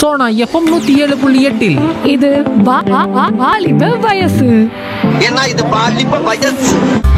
Sona FM நூத்தி ஏழு புள்ளி எட்டில் இது வா- வா- வா- வாலிப வயசு ஏன்னா இது பாலிப்ப வயசு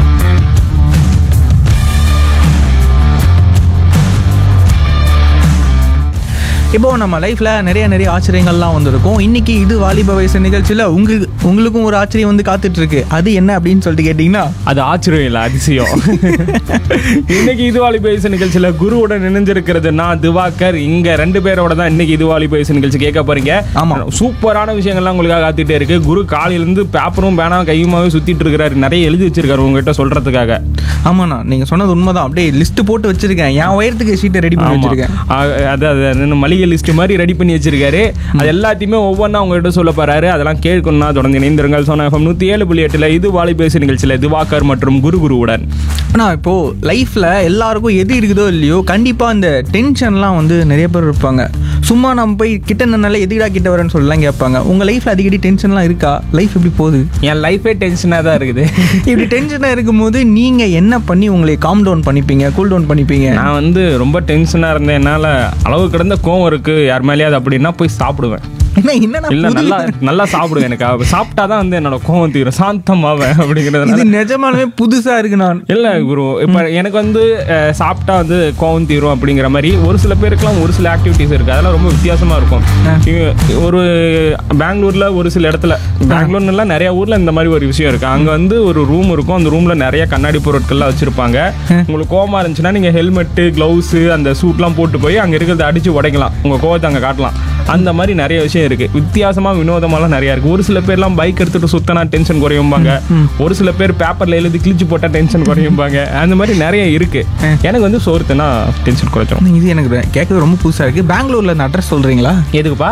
இப்போ நம்ம லைஃப்ல நிறைய நிறைய ஆச்சரியங்கள்லாம் வந்திருக்கும் இன்னைக்கு இது வாலிப வயசு நிகழ்ச்சியில் உங்களுக்கு உங்களுக்கும் ஒரு ஆச்சரியம் வந்து காத்துட்டு இருக்கு அது என்ன அப்படின்னு சொல்லிட்டு கேட்டிங்கன்னா அது ஆச்சரியம் இல்லை அதிசயம் இன்னைக்கு இதுவாலி பேசு நிகழ்ச்சியில் குருவுடன் இணைஞ்சிருக்கிறது நான் திவாகர் இங்க ரெண்டு பேரோட தான் இன்னைக்கு இதுவாலி பேசு நிகழ்ச்சி கேட்க போறீங்க ஆமா. சூப்பரான விஷயங்கள்லாம் உங்களுக்காக காத்துட்டே இருக்கு குரு காலையில இருந்து பேப்பரும் பேனாவும் கையுமாவே சுத்திட்டு இருக்கிறாரு நிறைய எழுதி வச்சிருக்காரு உங்ககிட்ட சொல்றதுக்காக ஆமாண்ணா நீங்க சொன்னது உண்மைதான் அப்படியே லிஸ்ட் போட்டு வச்சிருக்கேன் என் உயரத்துக்கு ஷீட்டை ரெடி பண்ணி ஆமா. வச்சிருக்கேன் ஆ, அது அது அது மளிகை லிஸ்ட் மாதிரி ரெடி பண்ணி வச்சிருக்காரு அது எல்லாத்தையுமே ஒவ்வொன்றா உங்ககிட்ட சொல்ல போறாரு அதெல்லாம் கேட்கணும்னா தொடர்ந்து இணைந்திருங்கள் சோனா எஃப்எம் நூத்தி ஏழு புள்ளி எட்டுல இது வாலி பேசு நிகழ்ச்சியில் திவாகர் மற்றும் குரு குருவுடன் ஆனா இப்போ லைஃப்ல எல்லாருக்கும் எது இருக்குதோ இல்லையோ கண்டிப்பா அந்த டென்ஷன்லாம் வந்து நிறைய பேர் இருப்பாங்க சும்மா நம்ம போய் கிட்ட நின்னால எதுக்குடா கிட்ட வரேன்னு சொல்லலாம் கேட்பாங்க உங்க லைஃப்ல அடிக்கடி டென்ஷன்லாம் இருக்கா லைஃப் எப்படி போகுது என் லைஃபே டென்ஷனாக தான் இருக்குது இப்படி டென்ஷனாக இருக்கும்போது நீங்க என்ன பண்ணி உங்களை காம் டவுன் பண்ணிப்பீங்க கூல் டவுன் பண்ணிப்பீங்க நான் வந்து ரொம்ப டென்ஷனாக இருந்தேன் என்னால் அளவு கிடந்த கோவம் இருக்கு யார் மேலேயாவது அப்படின்னா போய் சாப்பிடுவேன் என்ன என்னடா இல்லை புது- நல்லா நல்லா சாப்பிடுவேன் எனக்கு அவ- சாப்பிட்டா தான் வந்து என்னோட கோவம் தீரும் சாந்தமாவேன் இது அப்படிங்கிறதுனால நிஜமாலுமே புதுசா இருக்கு நான் இல்லை குரு இப்போ எனக்கு வந்து அஹ், சாப்பிட்டா வந்து கோவம் தீரும் அப்படிங்கிற மாதிரி ஒரு சில பேருக்குலாம் ஒரு சில ஆக்டிவிட்டீஸ் இருக்குது அதெல்லாம் ரொம்ப வித்தியாசமாக இருக்கும் இங்க ஒரு பெங்களூரில் ஒரு சில இடத்துல பெங்களூர்லாம் நிறைய ஊரில் இந்த மாதிரி ஒரு விஷயம் இருக்குது அங்கே வந்து ஒரு ரூம் இருக்கும் அந்த ரூமில் நிறைய கண்ணாடி பொருட்கள்லாம் வச்சுருப்பாங்க உங்களுக்கு கோவமா இருந்துச்சுன்னா நீங்கள் ஹெல்மெட்டு க்ளவுஸு அந்த சூட்லாம் போட்டு போய் அங்கே இருக்கிறத அடித்து உடைக்கலாம் உங்கள் கோவத்தை அங்கே காட்டலாம் அந்த மாதிரி நிறைய விஷயம் இருக்குது வித்தியாசமாக வினோதமாலாம் நிறையா இருக்குது ஒரு சில பேர்லாம் பைக் எடுத்துகிட்டு சுத்தனா டென்ஷன் குறையும்பாங்க ஒரு சில பேர் பேப்பரில் எழுதி கிழிச்சு போட்டால் டென்ஷன் குறையும்பாங்க அந்த மாதிரி நிறைய இருக்குது எனக்கு வந்து சோறுத்துனா டென்ஷன் குறைச்சோம் இது எனக்கு கேட்கறது ரொம்ப புதுசா இருக்கு பெங்களூர்ல இந்த அட்ரஸ் சொல்றீங்களா எதுக்குப்பா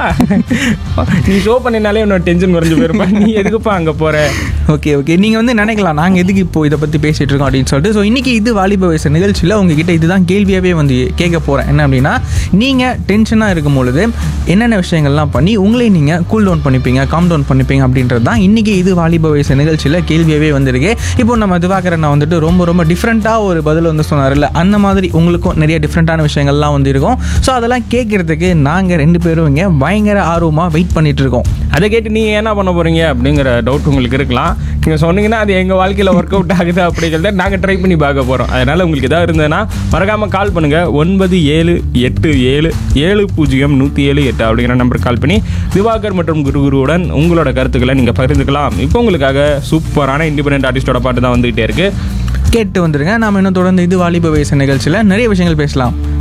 நீ ஷோ பண்ணினாலே என்னோட டென்ஷன் குறைஞ்சு போயிருப்பா நீ எதுக்குப்பா அங்கே போகிற ஓகே ஓகே நீங்க வந்து நினைக்கலாம் நாங்க எதுக்கு இப்போ இதை பத்தி பேசிட்டு இருக்கோம் அப்படின்னு சொல்லிட்டு ஸோ இன்னைக்கு இது வாலிப வயசு நிகழ்ச்சியில் உங்ககிட்ட இதுதான் கேள்வியாவே வந்து கேட்க போறேன் என்ன அப்படின்னா நீங்க டென்ஷனா இருக்கும் பொழுது என்னென்ன விஷயங்கள்லாம் பண்ணி உங்களை நீங்க கூல் டவுன் பண்ணிப்பீங்க காம் டவுன் பண்ணிப்பீங்க அப்படின்றது தான் இன்னைக்கு இது வாலிப வயசு நிகழ்ச்சியில் கேள்வியாவே வந்திருக்கு இப்போ நம்ம திவாகரன் வந்துட்டு ரொம்ப ரொம்ப டிஃப்ரெண்ட்டாக ஒரு பதில் வந்து சொன்னார்ல அந்த மாதிரி உங்களுக்கும் நிறைய டிஃப்ரெண்ட்டான விஷயங்கள்லாம் வந்து இருக்கும் ஸோ அதெல்லாம் கேட்கறதுக்கு நாங்கள் ரெண்டு பேரும் இங்கே பயங்கர ஆர்வமாக வெயிட் பண்ணிட்டு இருக்கோம் அதை கேட்டு நீங்க என்ன பண்ண போறீங்க அப்படிங்கிற டவுட் உங்களுக்கு இருக்கலாம் நீங்க சொன்னீங்கன்னா அது எங்க வாழ்க்கையில ஒர்க் அவுட் ஆகுது அப்படிங்கிறத நாங்க ட்ரை பண்ணி பார்க்க போறோம் அதனால உங்களுக்கு ஏதாவது இருந்ததுன்னா மறக்காம கால் பண்ணுங்க ஒன்பது ஏழு எட்டு ஏழு ஏழு பூஜ்ஜியம் நூத்தி ஏழு எட்டு அப்படிங்கிற நம்பருக்கு கால் பண்ணி திவாகர் மற்றும் குரு குருவுடன் உங்களோட கருத்துக்களை நீங்க பகிர்ந்துக்கலாம் இப்போ உங்களுக்காக சூப்பரான இண்டிபெண்டன்ட் ஆர்டிஸ்டோட பாட்டு தான் வந்துகிட்டே இருக்கு கேட்டு வந்துருங்க நாம இன்னும் தொடர்ந்து இது வாலிப வயசு நிகழ்ச்சியில் நிறைய விஷயங்கள் பேசலாம்